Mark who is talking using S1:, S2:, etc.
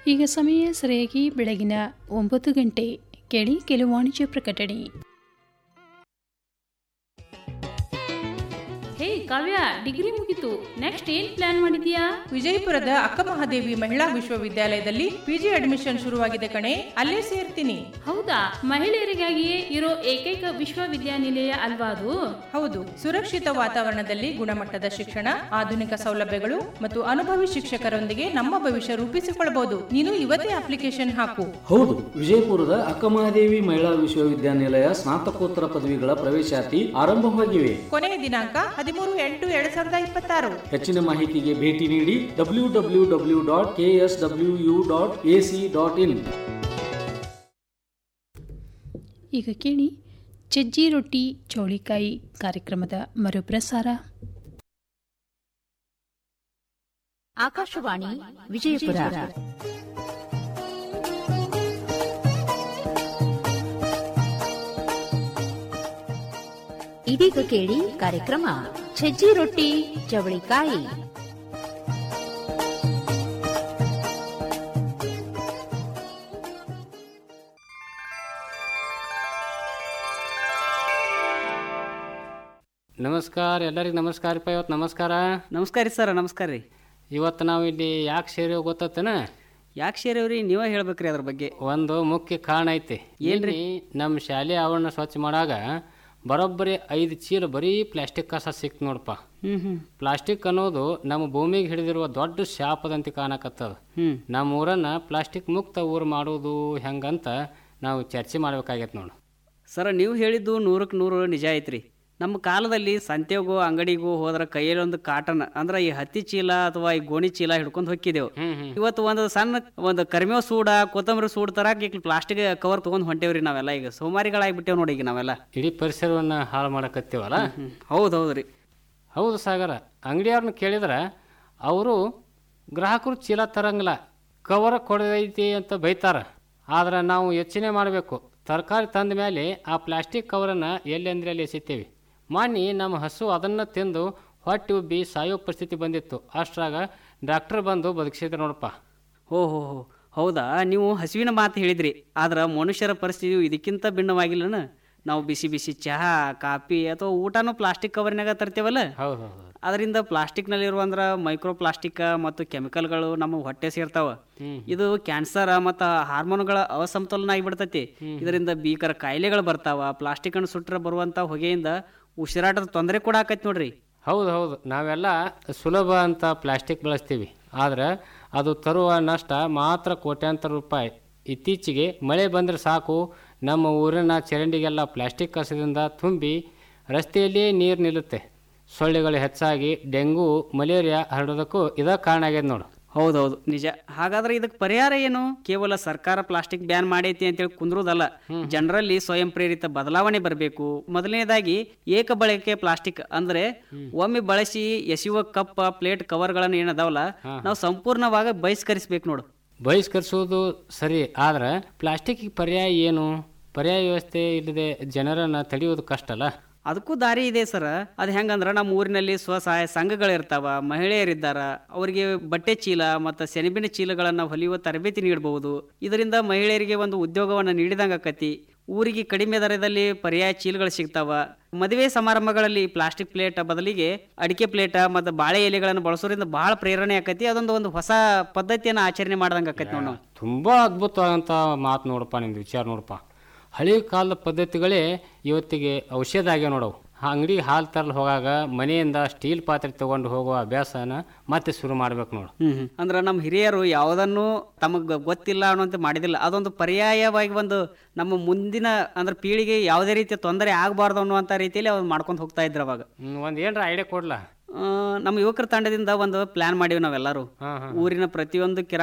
S1: ಈಗ ಸಮಯ ಸರಿಯಾಗಿ ಬೆಳಗಿನ ಒಂಬತ್ತು ಗಂಟೆ ಕೇಳಿ ಕೆಲವು ವಾಣಿಜ್ಯ ಪ್ರಕಟಣೆ
S2: ಹೇ ಕಾವ್ಯ ಡಿಗ್ರಿ ಮುಗಿತು ನೆಕ್ಸ್ಟ್ ಏನ್ ಪ್ಲಾನ್ ಮಾಡಿದ್ಯಾ
S3: ವಿಜಯಪುರದ ಅಕ್ಕಮಹಾದೇವಿ ಮಹಿಳಾ ವಿಶ್ವವಿದ್ಯಾಲಯದಲ್ಲಿ ಪಿಜಿ ಅಡ್ಮಿಷನ್ ಶುರುವಾಗಿದೆ ಕಣೆ ಅಲ್ಲೇ ಸೇರ್ತೀನಿ
S2: ಹೌದಾ ಮಹಿಳೆಯರಿಗಾಗಿಯೇ ಇರೋ ಏಕೈಕ ವಿಶ್ವವಿದ್ಯಾನಿಲಯ ಅಲ್ವಾ ಅದು
S3: ಹೌದು ಸುರಕ್ಷಿತ ವಾತಾವರಣದಲ್ಲಿ ಗುಣಮಟ್ಟದ ಶಿಕ್ಷಣ ಆಧುನಿಕ ಸೌಲಭ್ಯಗಳು ಮತ್ತು ಅನುಭವಿ ಶಿಕ್ಷಕರೊಂದಿಗೆ ನಮ್ಮ ಭವಿಷ್ಯ ರೂಪಿಸಿಕೊಳ್ಳಬಹುದು ನೀನು ಇವತ್ತೇ ಅಪ್ಲಿಕೇಶನ್ ಹಾಕು
S4: ಹೌದು ವಿಜಯಪುರದ ಅಕ್ಕಮಹಾದೇವಿ ಮಹಿಳಾ ವಿಶ್ವವಿದ್ಯಾನಿಲಯ ಸ್ನಾತಕೋತ್ತರ ಪದವಿಗಳ ಪ್ರವೇಶಾತಿ ಆರಂಭವಾಗಿವೆ
S3: ಕೊನೆಯ ದಿನಾಂಕ ಹದಿಮೂರು ಎಂಟು ಎರಡ್ ಸಾವಿರದ ಇಪ್ಪತ್ತಾರು
S4: ಹೆಚ್ಚಿನ ಮಾಹಿತಿಗೆ ಭೇಟಿ ನೀಡಿ W W W dot K S W U dot A C dot in
S1: ಈಗ ಕೇಳಿ ಚಜ್ಜಿ ರೊಟ್ಟಿ ಚೌಳಿಕಾಯಿ ಕಾರ್ಯಕ್ರಮದ ಮರುಪ್ರಸಾರ
S5: ಆಕಾಶವಾಣಿ ವಿಜಯಪುರ ಇದೀಗ ಕೇಳಿ ಕಾರ್ಯಕ್ರಮ ಸಜ್ಜಿ ರೊಟ್ಟಿ ಚವಳಿಕಾಯಿ
S6: ನಮಸ್ಕಾರ ಎಲ್ಲರಿಗೂ ನಮಸ್ಕಾರಪ್ಪ ಇವತ್ತು ನಮಸ್ಕಾರ
S7: ನಮಸ್ಕಾರ ರೀ ಸರ್ ನಮಸ್ಕಾರ ರೀ
S6: ಇವತ್ತು ನಾವು ಇಲ್ಲಿ ಯಾಕೆ ಸೇರಿ ಗೊತ್ತತ್ತನ
S7: ಯಾಕೆ ಸೇರಿವ್ರಿ ನೀವೇ ಹೇಳ್ಬೇಕ್ರಿ ಅದ್ರ ಬಗ್ಗೆ
S6: ಒಂದು ಮುಖ್ಯ ಕಾರಣ ಐತಿ ಏನ್ರಿ ನಮ್ಮ ಶಾಲೆ ಆವರಣ ಸ್ವಚ್ಛ ಮಾಡಾಗ ಬರೋಬ್ಬರಿ ಐದು ಚೀಲ ಬರೀ ಪ್ಲಾಸ್ಟಿಕ್ ಕಸ ಸಿಕ್ತು ನೋಡಪ್ಪ
S7: ಹ್ಮ್ ಹ್ಮ್
S6: ಪ್ಲಾಸ್ಟಿಕ್ ಅನ್ನೋದು ನಮ್ಮ ಭೂಮಿಗೆ ಹಿಡಿದಿರುವ ದೊಡ್ಡ ಶಾಪದಂತೆ ಕಾಣಕತ್ತದ
S7: ಹ್ಮ್
S6: ನಮ್ಮ ಊರನ್ನ ಪ್ಲಾಸ್ಟಿಕ್ ಮುಕ್ತ ಊರು ಮಾಡೋದು ಹೆಂಗಂತ ನಾವು ಚರ್ಚೆ ಮಾಡ್ಬೇಕಾಗೈತೆ ನೋಡು
S7: ಸರ್ ನೀವು ಹೇಳಿದ್ದು ನೂರಕ್ಕೆ ನೂರು ನಿಜ ಐತ್ರಿ ನಮ್ಮ ಕಾಲದಲ್ಲಿ ಸಂತೆಗೂ ಅಂಗಡಿಗೂ ಹೋದ್ರ ಕೈಯಲ್ಲಿ ಒಂದು ಕಾಟನ್ ಅಂದ್ರೆ ಈ ಹತ್ತಿ ಚೀಲ ಅಥವಾ ಈ ಗೋಣಿ ಚೀಲ ಹಿಡ್ಕೊಂಡು ಹೊಕ್ಕಿದೆವು ಇವತ್ತು ಒಂದು ಸಣ್ಣ ಒಂದು ಕರಿಮೇವ್ ಸೂಡ ಕೊತ್ತಂಬರಿ ಸೂಡ್ ತರಾಕ ಈಗ ಪ್ಲಾಸ್ಟಿಕ್ ಕವರ್ ತಗೊಂಡ್ ಹೊಂಟೇವ್ರಿ ನಾವೆಲ್ಲ ಈಗ ಸೋಮಾರಿಗಳಾಗ್ಬಿಟ್ಟೇವ್ ನೋಡಿ ಈಗ ನಾವೆಲ್ಲ
S6: ಇಡೀ ಪರಿಸರವನ್ನ ಹಾಳು ಮಾಡಕತ್ತೀವಲ್ಲ
S7: ಹೌದು ಹೌದ್ರಿ
S6: ಹೌದು ಸಾಗರ ಅಂಗಡಿಯವ್ರನ್ನ ಕೇಳಿದ್ರೆ ಅವರು ಗ್ರಾಹಕರು ಚೀಲ ತರಂಗಿಲ್ಲ ಕವರ್ ಕೊಡೈತಿ ಅಂತ ಬೈತಾರ ಆದ್ರೆ ನಾವು ಯೋಚನೆ ಮಾಡಬೇಕು ತರಕಾರಿ ತಂದ ಮೇಲೆ ಆ ಪ್ಲಾಸ್ಟಿಕ್ ಕವರನ್ನು ಎಲ್ಲಿ ಅಂದ್ರೆ ಅಲ್ಲಿ ಎಸಿತೇವೆ ಮಾನ್ಯ ನಮ್ಮ ಹಸು ಅದನ್ನು ತಿಂದು ಹೊಟ್ಟೆ ಉಬ್ಬಿ ಸಾಯೋ ಪರಿಸ್ಥಿತಿ ಬಂದಿತ್ತು ಅಷ್ಟ್ರಾಗ ಡಾಕ್ಟರ್ ಬಂದು ಬದುಕಿಸಿದ್ರು ನೋಡಪ್ಪ
S7: ಹೋ ಹೋ ಹೋ ಹೌದಾ ನೀವು ಹಸುವಿನ ಮಾತು ಹೇಳಿದ್ರಿ ಆದ್ರೆ ಮನುಷ್ಯರ ಪರಿಸ್ಥಿತಿಯು ಇದಕ್ಕಿಂತ ಭಿನ್ನವಾಗಿಲ್ಲನ ನಾವು ಬಿಸಿ ಬಿಸಿ ಚಹಾ ಕಾಫಿ ಅಥವಾ ಊಟನೂ ಪ್ಲಾಸ್ಟಿಕ್ ಕವರ್ನಾಗ ತರ್ತೇವಲ್ಲ
S6: ಹೌದು ಹೌದು
S7: ಅದರಿಂದ ಪ್ಲಾಸ್ಟಿಕ್ನಲ್ಲಿರುವ ಅಂದ್ರೆ ಮೈಕ್ರೋ ಪ್ಲಾಸ್ಟಿಕ್ ಮತ್ತು ಕೆಮಿಕಲ್ಗಳು ನಮ್ಮ ಹೊಟ್ಟೆ ಸೇರ್ತಾವ ಇದು ಕ್ಯಾನ್ಸರ್ ಮತ್ತು ಹಾರ್ಮೋನ್ಗಳ ಅಸಮತೋಲನ ಆಗಿಬಿಡ್ತೈತಿ ಇದರಿಂದ ಭೀಕರ ಕಾಯಿಲೆಗಳು ಬರ್ತಾವ ಪ್ಲಾಸ್ಟಿಕ್ ಅನ್ನು ಸುಟ್ರ ಬರುವಂತ ಹೊಗೆಯಿಂದ ಉಸಿರಾಟದ ತೊಂದರೆ ಕೂಡ ಆಕೈತಿ ನೋಡ್ರಿ
S6: ಹೌದು ಹೌದು ನಾವೆಲ್ಲ ಸುಲಭ ಅಂತ ಪ್ಲಾಸ್ಟಿಕ್ ಬಳಸ್ತೀವಿ ಆದ್ರೆ ಅದು ತರುವ ನಷ್ಟ ಮಾತ್ರ ಕೋಟ್ಯಾಂತರ ರೂಪಾಯಿ ಇತ್ತೀಚೆಗೆ ಮಳೆ ಬಂದರೆ ಸಾಕು ನಮ್ಮ ಊರಿನ ಚರಂಡಿಗೆಲ್ಲ ಪ್ಲಾಸ್ಟಿಕ್ ಕಸದಿಂದ ತುಂಬಿ ರಸ್ತೆಯಲ್ಲಿಯೇ ನೀರು ನಿಲ್ಲುತ್ತೆ ಸೊಳ್ಳೆಗಳು ಹೆಚ್ಚಾಗಿ ಡೆಂಗು ಮಲೇರಿಯಾ ಹರಡೋದಕ್ಕೂ ಇದ ಕಾರಣ ಆಗ್ಯದ ನೋಡು
S7: ಹೌದೌದು ನಿಜ ಹಾಗಾದ್ರೆ ಇದಕ್ಕೆ ಪರಿಹಾರ ಏನು ಕೇವಲ ಸರ್ಕಾರ ಪ್ಲಾಸ್ಟಿಕ್ ಬ್ಯಾನ್ ಮಾಡೈತಿ ಅಂತೇಳಿ ಕುಂದ್ರೋದಲ್ಲ ಜನರಲ್ಲಿ ಸ್ವಯಂ ಪ್ರೇರಿತ ಬದಲಾವಣೆ ಬರಬೇಕು ಮೊದಲನೇದಾಗಿ ಏಕ ಬಳಕೆ ಪ್ಲಾಸ್ಟಿಕ್ ಅಂದ್ರೆ ಒಮ್ಮೆ ಬಳಸಿ ಎಸೆಯುವ ಕಪ್ ಪ್ಲೇಟ್ ಕವರ್ಗಳನ್ನು ಏನದಾವಲ್ಲ ನಾವು ಸಂಪೂರ್ಣವಾಗಿ ಬಹಿಷ್ಕರಿಸ್ಬೇಕು ನೋಡು
S6: ಬಹಿಷ್ಕರಿಸೋದು ಸರಿ ಆದ್ರೆ ಪ್ಲಾಸ್ಟಿಕ್ ಪರ್ಯಾಯ ಏನು ಪರ್ಯಾಯ ವ್ಯವಸ್ಥೆ ಇಲ್ಲದೆ ಜನರನ್ನ ತಡೆಯೋದು ಕಷ್ಟ ಅಲ್ಲ
S7: ಅದಕ್ಕೂ ದಾರಿ ಇದೆ ಸರ್ ಅದು ಹೆಂಗಂದ್ರ ನಮ್ಮ ಊರಿನಲ್ಲಿ ಸ್ವಸಹಾಯ ಸಂಘಗಳಿರ್ತಾವ ಮಹಿಳೆಯರಿದ್ದಾರ ಅವರಿಗೆ ಬಟ್ಟೆ ಚೀಲ ಮತ್ತು ಸೆಣಬಿನ ಚೀಲಗಳನ್ನು ಹೊಲಿಯುವ ತರಬೇತಿ ನೀಡಬಹುದು ಇದರಿಂದ ಮಹಿಳೆಯರಿಗೆ ಒಂದು ಉದ್ಯೋಗವನ್ನು ನೀಡಿದಂಗೆ ಆಕತಿ ಊರಿಗೆ ಕಡಿಮೆ ದರದಲ್ಲಿ ಪರ್ಯಾಯ ಚೀಲಗಳು ಸಿಗ್ತಾವ ಮದುವೆ ಸಮಾರಂಭಗಳಲ್ಲಿ ಪ್ಲಾಸ್ಟಿಕ್ ಪ್ಲೇಟ್ ಬದಲಿಗೆ ಅಡಿಕೆ ಪ್ಲೇಟ್ ಮತ್ತು ಬಾಳೆ ಎಲೆಗಳನ್ನು ಬಳಸೋದ್ರಿಂದ ಬಹಳ ಪ್ರೇರಣೆ ಆಕತಿ ಅದೊಂದು ಒಂದು ಹೊಸ ಪದ್ಧತಿಯನ್ನು ಆಚರಣೆ ಮಾಡ್ದಂಗೆ ಆಕತಿ ನೋಡು ನಾವು
S6: ತುಂಬಾ ಅದ್ಭುತವಾದಂಥ ಮಾತು ನೋಡಪ್ಪ ನಿಮ್ದು ವಿಚಾರ ನೋಡಪ್ಪ ಹಳೆ ಕಾಲದ ಪದ್ಧತಿಗಳೇ ಇವತ್ತಿಗೆ ಔಷಧ ಆಗ್ಯಾವ ನೋಡವು ಅಂಗಡಿ ಹಾಲು ತರಲು ಹೋಗಾಗ ಮನೆಯಿಂದ ಸ್ಟೀಲ್ ಪಾತ್ರೆ ತಗೊಂಡು ಹೋಗುವ ಅಭ್ಯಾಸನ ಮತ್ತೆ ಶುರು ಮಾಡ್ಬೇಕು ನೋಡು
S7: ಹ್ಮ್ ಹ್ಮ್. ಅಂದ್ರ ನಮ್ಮ ಹಿರಿಯರು ಯಾವುದನ್ನು ತಮಗ್ ಗೊತ್ತಿಲ್ಲ ಅನ್ನುವಂತೆ ಮಾಡಿದಿಲ್ಲ ಅದೊಂದು ಪರ್ಯಾಯವಾಗಿ ಒಂದು ನಮ್ಮ ಮುಂದಿನ ಅಂದ್ರೆ ಪೀಳಿಗೆ ಯಾವುದೇ ರೀತಿಯ ತೊಂದರೆ ಆಗಬಾರ್ದು ಅನ್ನುವಂತ ರೀತಿಯಲ್ಲಿ ಅವ್ರು ಮಾಡ್ಕೊಂಡು ಹೋಗ್ತಾ ಇದ್ರು ಅವಾಗ
S6: ಹ್ಮ್, ಒಂದ್ ಏನ್ರ ಐಡಿಯಾ ಕೊಡ್ಲಾ
S7: ಆ, ನಮ್ಮ ಯುವಕರ ತಂಡದಿಂದ ಒಂದು ಪ್ಲಾನ್ ಮಾಡಿವಿ ನಾವೆಲ್ಲರೂ ಊರಿನ ಪ್ರತಿಯೊಂದು ಕಿರಾ